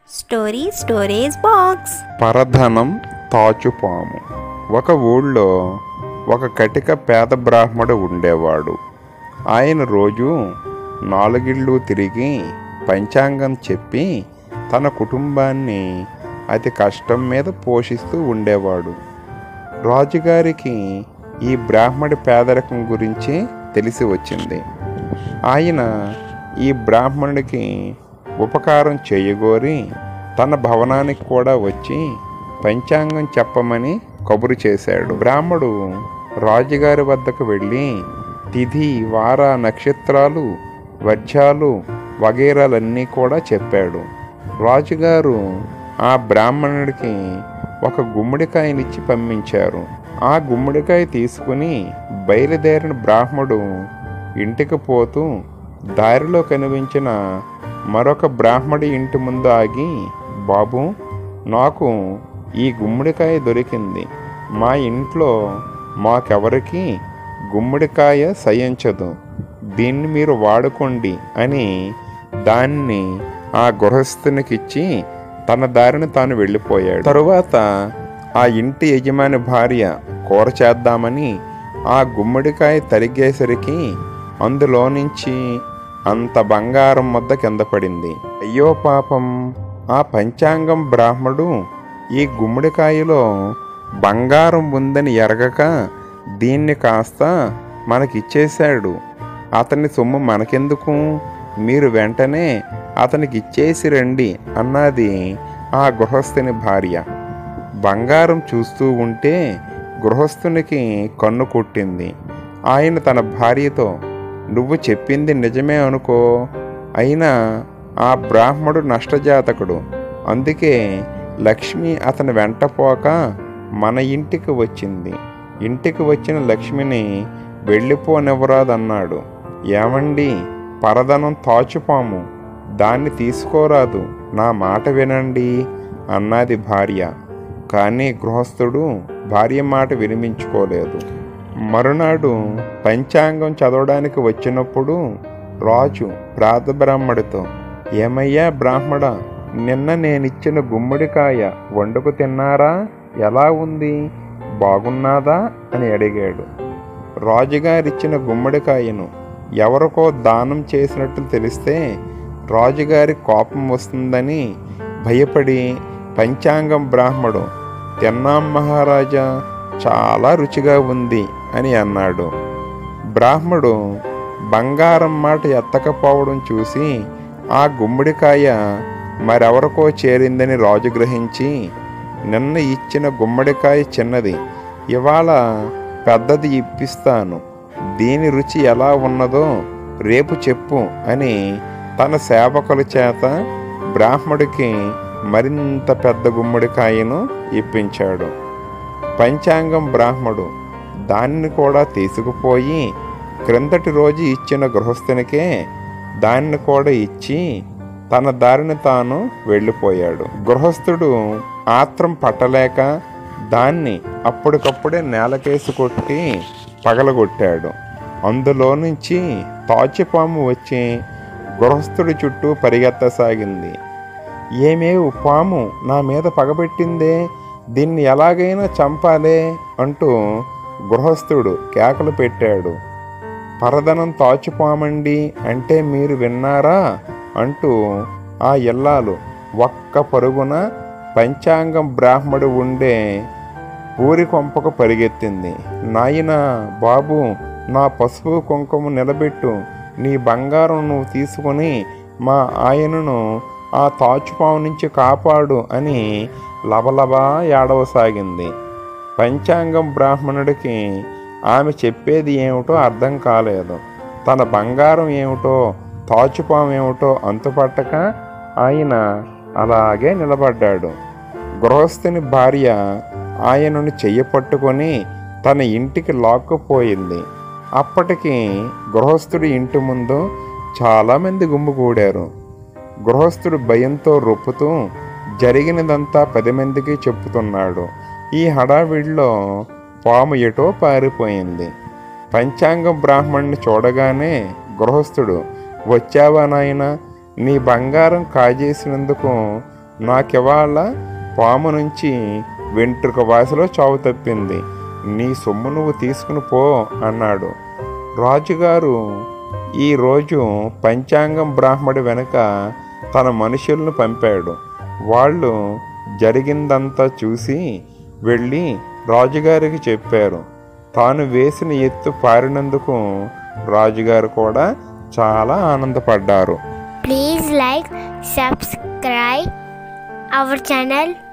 story storage box పరధనం తాచుపాము ఒక ఊళ్ళో ఒక కటిక పేద బ్రాహ్మడు ఉండేవాడు ఆయన రోజు నాలుగిళ్ళు తిరిగి పంచాంగం చెప్పి తన కుటుంబాన్ని అతి కష్టం మీద పోషిస్తూ ఉండేవాడు రాజుగారికి ఈ బ్రాహ్మడి పేదరికం గురించి తెలిసి వచ్చింది ఆయన ఈ బ్రాహ్మణుడికి ఉపకారం చేయగోరి తన భవనానికి కూడా వచ్చి పంచాంగం చెప్పమని కబురు చేశాడు బ్రాహ్మడు రాజుగారి వద్దకు వెళ్ళి తిథి వార నక్షత్రాలు వర్షాలు వగైరాలన్నీ కూడా చెప్పాడు రాజుగారు ఆ బ్రాహ్మణుడికి ఒక గుమ్మడికాయనిచ్చి పంపించారు ఆ గుమ్మడికాయ తీసుకుని బయలుదేరిన బ్రాహ్మడు ఇంటికి పోతూ దారిలో కనిపించిన మరొక బ్రాహ్మడి ఇంటి ముందు ఆగి బాబు నాకు ఈ గుమ్మడికాయ దొరికింది మా ఇంట్లో మాకెవరికి గుమ్మడికాయ సయించదు దీన్ని మీరు వాడుకోండి అని దాన్ని ఆ గృహస్థునికిచ్చి తన దారిని తాను వెళ్ళిపోయాడు తరువాత ఆ ఇంటి యజమాని భార్య కూర చేద్దామని ఆ గుమ్మడికాయ తరిగేసరికి అందులో నుంచి అంత బంగారం ముద్ద కింద పడింది అయ్యో పాపం ఆ పంచాంగం బ్రాహ్మడు ఈ గుమ్మడికాయలో బంగారం ఉందని ఎరగక దీన్ని కాస్త మనకిచ్చేశాడు అతని సొమ్ము మనకెందుకు మీరు వెంటనే అతనికి ఇచ్చేసి రండి అన్నది ఆ గృహస్థుని భార్య బంగారం చూస్తూ ఉంటే గృహస్థునికి కన్ను కొట్టింది ఆయన తన భార్యతో నువ్వు చెప్పింది నిజమే అనుకో అయినా ఆ బ్రాహ్మడు నష్టజాతకుడు అందుకే లక్ష్మి అతని వెంటపోక మన ఇంటికి వచ్చింది ఇంటికి వచ్చిన లక్ష్మిని వెళ్ళిపోనివ్వరాదన్నాడు ఏమండి పరదనం తాచుపాము దాన్ని తీసుకోరాదు నా మాట వినండి అన్నది భార్య కానీ గృహస్థుడు భార్య మాట వినిపించుకోలేదు మరునాడు పంచాంగం చదవడానికి వచ్చినప్పుడు రాజు ప్రాతబ్రాహ్మడితో ఏమయ్యా బ్రాహ్మడ నిన్న నేనిచ్చిన గుమ్మడికాయ వండుకు తిన్నారా ఎలా ఉంది బాగున్నాదా అని అడిగాడు రాజుగారిచ్చిన గుమ్మడికాయను ఎవరికో దానం చేసినట్టు తెలిస్తే రాజుగారి కోపం వస్తుందని భయపడి పంచాంగం బ్రాహ్మడు తిన్నాం మహారాజా చాలా రుచిగా ఉంది అని అన్నాడు బ్రాహ్మడు బంగారం మాట ఎత్తకపోవడం చూసి ఆ గుమ్మడికాయ మరెవరికో చేరిందని రాజు గ్రహించి నిన్న ఇచ్చిన గుమ్మడికాయ చిన్నది ఇవాళ పెద్దది ఇప్పిస్తాను దీని రుచి ఎలా ఉన్నదో రేపు చెప్పు అని తన సేవకుల చేత బ్రాహ్మడికి మరింత పెద్ద గుమ్మడికాయను ఇప్పించాడు పంచాంగం బ్రాహ్మడు దాన్ని కూడా తీసుకుపోయి క్రిందటి రోజు ఇచ్చిన గృహస్థునికే దాన్ని కూడా ఇచ్చి తన దారిని తాను వెళ్ళిపోయాడు గృహస్థుడు ఆత్రం పట్టలేక దాన్ని అప్పటికప్పుడే నేలకేసి కొట్టి పగలగొట్టాడు అందులో నుంచి తాచిపాము వచ్చి గృహస్థుడి చుట్టూ పరిగెత్తసాగింది ఏమేవు పాము నా మీద పగబెట్టిందే దీన్ని ఎలాగైనా చంపాలే అంటూ గృహస్థుడు కేకలు పెట్టాడు పరదనం తాచుపామండి అంటే మీరు విన్నారా అంటూ ఆ ఇల్లాలు ఒక్క పరుగున పంచాంగం బ్రాహ్మడు ఉండే ఊరి కొంపకు పరిగెత్తింది నాయనా బాబు నా పసుపు కుంకుమ నిలబెట్టు నీ బంగారం నువ్వు తీసుకుని మా ఆయనను ఆ తాచుపాము నుంచి కాపాడు అని లబలబా ఏడవసాగింది పంచాంగం బ్రాహ్మణుడికి ఆమె చెప్పేది ఏమిటో అర్థం కాలేదు తన బంగారం ఏమిటో తాచుపాము ఏమిటో అంతుపట్టక ఆయన అలాగే నిలబడ్డాడు గృహస్థుని భార్య ఆయనను చెయ్యి పట్టుకొని తన ఇంటికి లాక్కుపోయింది అప్పటికి గృహస్థుడి ఇంటి ముందు చాలామంది గుమ్ముగూడారు గృహస్థుడు భయంతో రొప్పుతూ జరిగినదంతా పది మందికి చెప్పుతున్నాడు ఈ హడావిడిలో పాము ఎటో పారిపోయింది పంచాంగం బ్రాహ్మణ్ణి చూడగానే గృహస్థుడు వచ్చావా నాయనా నీ బంగారం కాజేసినందుకు నాకివాళ పాము నుంచి వెంట్రుక వాసిలో చావు తప్పింది నీ సొమ్ము నువ్వు తీసుకుని పో అన్నాడు రాజుగారు ఈరోజు పంచాంగం బ్రాహ్మడి వెనుక తన మనుషులను పంపాడు వాళ్ళు జరిగిందంతా చూసి వెళ్ళి రాజుగారికి చెప్పారు తాను వేసిన ఎత్తు పారినందుకు రాజుగారు కూడా చాలా ఆనందపడ్డారు Please like, subscribe our channel